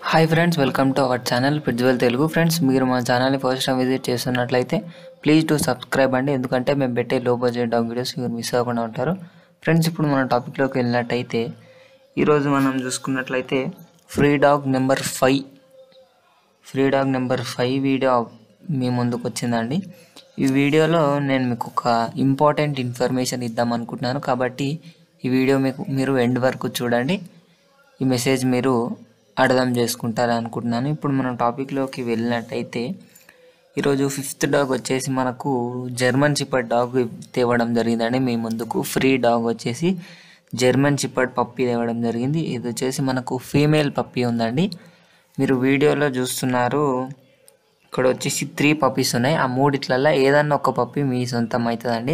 hi friends welcome to our channel పిడ్జ్వెల్ Telugu friends మీరు మా ఛానల్ని ఫస్ట్ టైం విజిట్ చేస్తున్నట్లయితే ప్లీజ్ టు సబ్స్క్రైబ్ అండి ఎందుకంటే మేము పెట్టే లో బడ్జెట్ డాగ్ వీడియోస్ మీరు మిస్ అవ్వకుండా ఉంటారు ఫ్రెండ్స్ ఇప్పుడు మన టాపిక్లోకి వెళ్ళినట్టయితే ఈరోజు మనం చూసుకున్నట్లయితే free dog number five free dog number five video మీ ముందుకు వచ్చిందండి ఈ వీడియోలో నేను మీకు ఒక ఇంపార్టెంట్ ఇన్ఫర్మేషన్ ఇద్దాం అనుకుంటున్నాను కాబట్టి ఈ వీడియో మీకు మీరు ఎండ్ వరకు చూడండి ఈ మెసేజ్ మీరు అర్థం చేసుకుంటారు అనుకుంటున్నాను ఇప్పుడు మనం టాపిక్లోకి వెళ్ళినట్టయితే ఈరోజు ఫిఫ్త్ డాగ్ వచ్చేసి మనకు జర్మన్ చిప్పడ్ డాగ్ తేవడం జరిగిందండి మీ ముందుకు ఫ్రీ డాగ్ వచ్చేసి జర్మన్ చిప్పడ్ పప్పి తేవడం జరిగింది ఇది వచ్చేసి మనకు ఫీమేల్ పప్పి ఉందండి మీరు వీడియోలో చూస్తున్నారు ఇక్కడ వచ్చేసి త్రీ పప్పీస్ ఉన్నాయి ఆ మూడిట్లలో ఏదన్నా ఒక పప్పి మీ సొంతం అవుతుందండి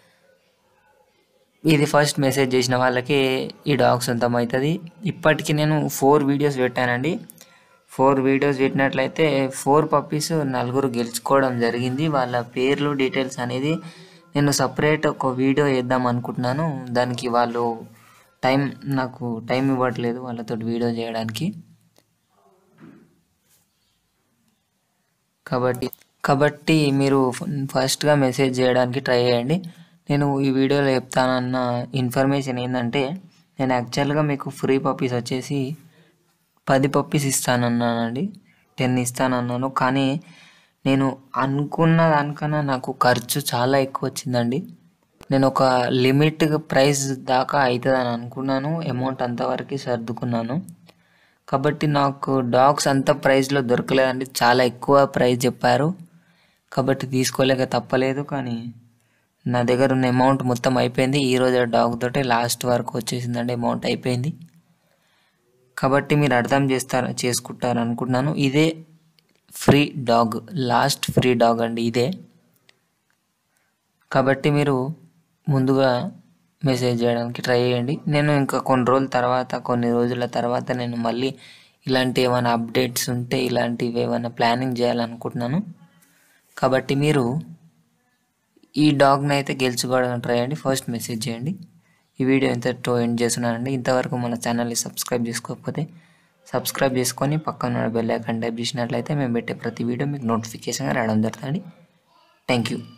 ఇది ఫస్ట్ మెసేజ్ చేసిన వాళ్ళకి ఈ డాగ్ సొంతం అవుతుంది ఇప్పటికి నేను ఫోర్ వీడియోస్ పెట్టానండి ఫోర్ వీడియోస్ పెట్టినట్లయితే ఫోర్ పప్పీస్ నలుగురు గెలుచుకోవడం జరిగింది వాళ్ళ పేర్లు డీటెయిల్స్ అనేది నేను సపరేట్ ఒక వీడియో వేద్దాం అనుకుంటున్నాను దానికి వాళ్ళు టైం నాకు టైం ఇవ్వట్లేదు వాళ్ళతో వీడియో చేయడానికి కాబట్టి కాబట్టి మీరు ఫస్ట్గా మెసేజ్ చేయడానికి ట్రై చేయండి నేను ఈ వీడియోలో చెప్తానన్న ఇన్ఫర్మేషన్ ఏంటంటే నేను యాక్చువల్గా మీకు ఫ్రీ పప్పీస్ వచ్చేసి పది పప్పీస్ ఇస్తానన్నానండి టెన్ ఇస్తానన్నాను కానీ నేను అనుకున్న దానికన్నా నాకు ఖర్చు చాలా ఎక్కువ వచ్చిందండి నేను ఒక లిమిట్ ప్రైస్ దాకా అవుతుందని అనుకున్నాను అమౌంట్ అంతవరకు సర్దుకున్నాను కాబట్టి నాకు డాగ్స్ అంత ప్రైస్లో దొరకలేదండి చాలా ఎక్కువ ప్రైస్ చెప్పారు కాబట్టి తీసుకోలేక తప్పలేదు కానీ నా దగ్గర ఉన్న అమౌంట్ మొత్తం అయిపోయింది ఈరోజు డాగ్ తోటే లాస్ట్ వరకు వచ్చేసిందండి అమౌంట్ అయిపోయింది కాబట్టి మీరు అర్థం చేస్తారు చేసుకుంటారు అనుకుంటున్నాను ఇదే free dog last free dog అండి ఇదే కాబట్టి మీరు ముందుగా మెసేజ్ చేయడానికి ట్రై చేయండి నేను ఇంకా కొన్ని రోజుల తర్వాత కొన్ని రోజుల తర్వాత నేను మళ్ళీ ఇలాంటి ఏమైనా అప్డేట్స్ ఉంటే ఇలాంటివి ఏమైనా ప్లానింగ్ చేయాలనుకుంటున్నాను కాబట్టి మీరు ఈ డాగ్ని అయితే గెలుచుకోవడానికి ట్రై చేయండి ఫస్ట్ మెసేజ్ చేయండి ఈ వీడియో ఇంతతో ఎండ్ చేస్తున్నానండి ఇంతవరకు మన ఛానల్ని సబ్స్క్రైబ్ చేసుకోకపోతే సబ్స్క్రైబ్ చేసుకొని పక్కన బెల్ ఐకాన్ టైప్ చేసినట్లయితే మేము పెట్టే ప్రతి వీడియో మీకు నోటిఫికేషన్గా రావడం జరుగుతుంది థ్యాంక్ యూ